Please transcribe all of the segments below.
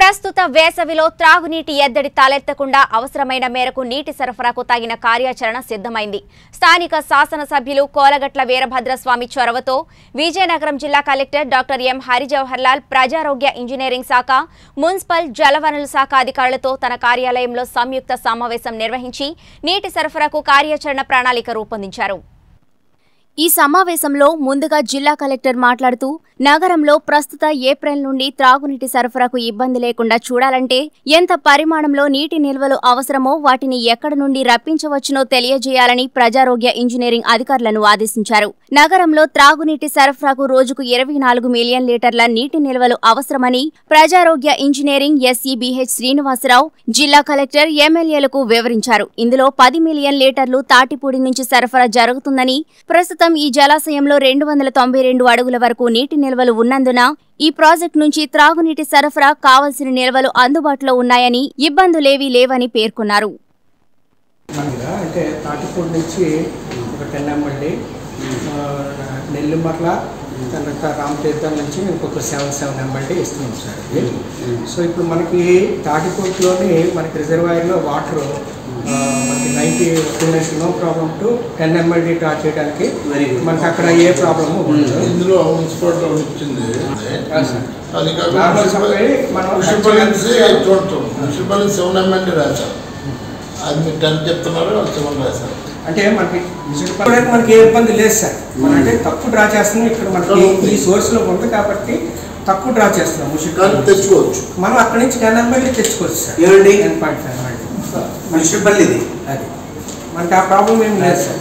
ప్రస్తుత వేసవిలో త్రాగునీటి ఎద్దడి తలెత్తకుండా అవసరమైన మేరకు నీటి సరఫరాకు తగిన కార్యాచరణ సిద్ధమైంది స్థానిక శాసనసభ్యులు కోలగట్ల వీరభద్రస్వామి చొరవతో విజయనగరం జిల్లా కలెక్టర్ డాక్టర్ ఎం హరిజవహర్లాల్ ప్రజారోగ్య ఇంజనీరింగ్ శాఖ మున్సిపల్ జలవనరుల శాఖ అధికారులతో తన కార్యాలయంలో సంయుక్త సమావేశం నిర్వహించి నీటి సరఫరాకు కార్యాచరణ ప్రణాళిక రూపొందించారు ఈ సమావేశంలో ముందుగా జిల్లా కలెక్టర్ మాట్లాడుతూ నగరంలో ప్రస్తుత ఏప్రిల్ నుండి త్రాగునీటి సరఫరాకు ఇబ్బంది లేకుండా చూడాలంటే ఎంత పరిమాణంలో నీటి నిల్వలు అవసరమో వాటిని ఎక్కడ నుండి రప్పించవచ్చునో తెలియజేయాలని ప్రజారోగ్య ఇంజనీరింగ్ అధికారులను ఆదేశించారు నగరంలో త్రాగునీటి సరఫరాకు రోజుకు ఇరవై నాలుగు మిలియన్ లీటర్ల నీటి నిల్వలు అవసరమని ప్రజారోగ్య ఇంజనీరింగ్ ఎస్ఈబిహెచ్ శ్రీనివాసరావు జిల్లా కలెక్టర్ ఎమ్మెల్యేలకు వివరించారు ఇందులో పది మిలియన్ లీటర్లు తాటిపూడి నుంచి సరఫరా జరుగుతుందని ప్రస్తుతం ఈ జలాశయంలో రెండు వందల తొంభై రెండు అడుగుల వరకు నీటి నిల్వలు ఉన్నందున ఈ ప్రాజెక్టు నుంచి త్రాగునీటి సరఫరా కావలసిన నిల్వలు అందుబాటులో ఉన్నాయని ఇబ్బందులేవీ లేవని పేర్కొన్నారు మనగా అంటే తాటిపూడి నుంచి ఒక టెన్ ఎంఎల్డి నెల్లిమర్ల తర్వాత రామతీర్థం నుంచి ఇంకొక సెవెన్ సెవెన్ ఎంఎల్డి ఇస్తున్నాం సార్ ఇది సో ఇప్పుడు మనకి తాటిపూడిలోని మనకి రిజర్వాయర్లో వాటర్ మనకి ninety students no problem to ten MLD torch చేయడానికి Very good. మనకి అక్కడ ఏ ప్రాబ్లము ఉండదు ఇందులో మున్సిపాలిటీ వచ్చింది సార్. అది నార్మల్ సప్లై మనం మున్సిపల్ నుంచి చూడటం మున్సిపల్ సెవెన్ ఎంఎల్ఏ రాశారు అది మీరు టెన్ చెప్తున్నారు వాళ్ళు సెవెన్ రాశారు అంటే మనకి చూడడానికి మనకి ఏ ఇబ్బంది లేదు సార్ మనం అంటే తక్కువ డ్రా చేస్తున్నాం ఇక్కడ మనకి ఈ సోర్స్ లో ఉంది కాబట్టి తక్కువ డ్రా చేస్తున్నాం కానీ ముషికాలు తెచ్చుకోవచ్చు మనం అక్కడి నుంచి టెన్ ఎంఎల్ఏ తెచ్చుకోవచ్చు సార్ ఏమండి? టెన్ పాయింట్ ఫైవ్ మున్సిపల్లిది అది మనకి ఆ ప్రాబ్లం ఏం లేదు sir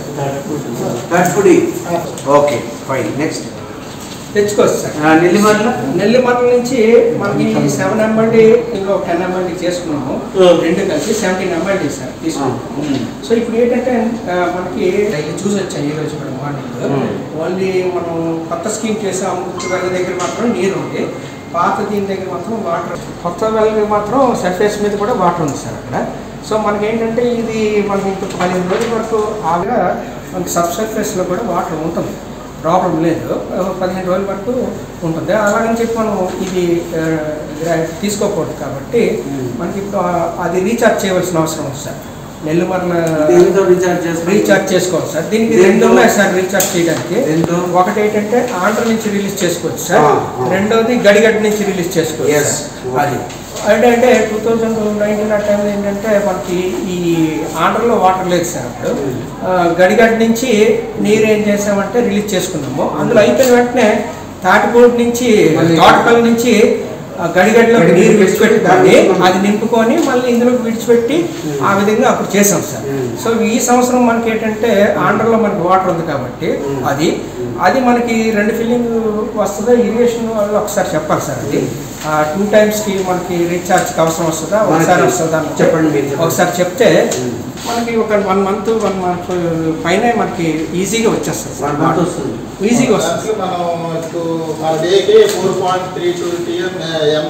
Thatipudi okay fine next తెచ్చుకోవచ్చు సార్ నెల్లిమర్ల నెల్లిమర్ల నుంచి మనకి సెవెన్ ఎంఎల్డి ఇందులో టెన్ ఎంఎల్డి చేసుకున్నాము Hmm. రెండు కలిసి సెవెంటీన్ ఎంఎల్డి సార్ తీసుకున్నాము సో ఇప్పుడు ఏంటంటే ఆ, మనకి డైలీ చూసి వచ్చాయి ఈ రోజు కూడా మార్నింగ్ Hmm. ఓన్లీ మనం కొత్త స్కీమ్ చేసాము వెళ్ళ దగ్గర మాత్రం నీరు ఉంది పాత దీని దగ్గర మాత్రం వాటర్ కొత్త వెళ్ళ మాత్రం సర్ఫేస్ మీద కూడా వాటర్ ఉంది సార్ అక్కడ సో మనకి ఏంటంటే ఇది మనకి ఇంకొక పదిహేను రోజుల వరకు ఆగా మనకి సబ్ సర్ఫేస్లో కూడా వాటర్ ఉంటుంది ప్రాబ్లం లేదు ఆ, పదిహేను రోజుల వరకు ఉంటుంది అలాగని చెప్పి మనం ఇది ఆ, గ్రా- తీసుకోకూడదు కాబట్టి మనకి ఇప్పుడు ఆ- అది రీఛార్జ్ చేయవలసిన అవసరం ఉంది సార్ నెల్లిమర్ల దేనితో రీఛార్జ్ చేస్తాం రీఛార్జ్ చేసుకోవాలి సార్ దీనికి దేంతో? రెండు ఉన్నాయి సార్ రీఛార్జ్ చేయడానికి దేంతో? ఒకటి ఏంటంటే ఆంధ్ర నుంచి రిలీజ్ చేసుకోవచ్చు సార్ ఆ, ఆ. రెండోది గడిగడ్డ నుంచి రిలీజ్ చేసుకోవచ్చు Yes. సార్. అది అంటే అంటే టూ థౌజండ్ నైన్టీన్ ఆ టైంలో ఏంటంటే మనకి ఈ ఆంధ్రలో వాటర్ లేదు సార్ అప్పుడు ఆ, గడిగడ్డ నుంచి నీరు ఏం చేసామంటే రిలీజ్ చేసుకున్నాము అందులో అయిపోయిన వెంటనే తాటిపూడి నుంచి మళ్ళీ- తోటపల్లి నుంచి ఆ, గడిగడ్డలో గడిగడ్డ నీరు విడిచిపెట్టి దాన్ని Hmm. అది నింపుకొని మళ్ళీ ఇందులోకి విడిచిపెట్టి ఆ విధంగా అప్పుడు చేసాం సార్ Hmm. సో ఈ సంవత్సరం మనకి ఏంటంటే ఆంధ్రలో మనకి వాటర్ ఉంది కాబట్టి Hmm. అది అది మనకి రెండు ఫిల్లింగ్ వస్తుందా ఇరిగేషన్ వాళ్ళు ఒకసారి చెప్పాలి సార్ అది టూ టైమ్స్ కి మనకి రీఛార్జ్ అవసరం వస్తుందా ఒకసారి మనకి వస్తుందా అని చెప్పండి మీరు చెప్పండి. ఒకసారి చెప్తే Hmm. మనకి ఒక వన్ మంత్ వన్ మంత్ పైన మనకి ఈజీగా వచ్చేస్తుంది వన్ సార్ మంత్ వస్తుంది ఈజీగా వస్తుంది అసలు మనం ఇప్పుడు ఆ డేకి four point three two TM M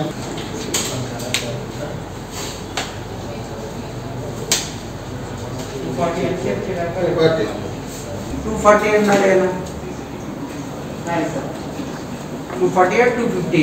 ఒకటి టూ ఫార్టీ ఎయిట్ నాదేనా two forty eight two fifty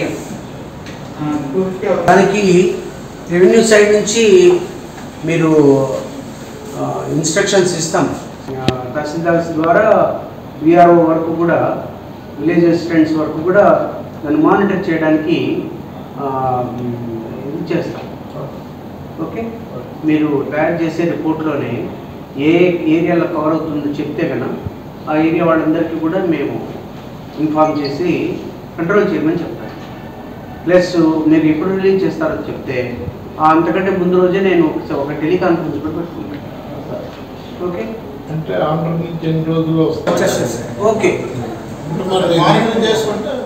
దానికి రెవెన్యూ సైడ్ నుంచి మీరు ఇన్స్ట్రక్షన్స్ ఇస్తాం తహసీల్దార్స్ ద్వారా విఆర్ఓ వరకు కూడా విలేజ్ అసిస్టెంట్స్ వరకు కూడా దాన్ని మానిటర్ చేయడానికి ఆ, ఇది చేస్తాం ఓకే మీరు తయారు చేసే రిపోర్ట్లోనే ఏ ఏరియాలో కవర్ అవుతుందో చెప్తే కనుక ఆ ఏరియా వాళ్ళందరికీ కూడా మేము ఇన్ఫామ్ చేసి కంట్రోల్ చేయమని చెప్తాను ప్లస్ మీరు ఎప్పుడు రిలీజ్ చేస్తారో చెప్తే ఆ అంతకంటే ముందు రోజే నేను ఒక- ఒక టెలికాన్ఫరెన్స్ కూడా పెట్టుకుంటాను ఓకే అంటే ఆంధ్ర నుంచి ఎన్ని రోజులు వస్తాయి వచ్చేస్తుంది సార్ ఓకే ఇప్పుడు మనం మానిటర్ చేసుకుంటే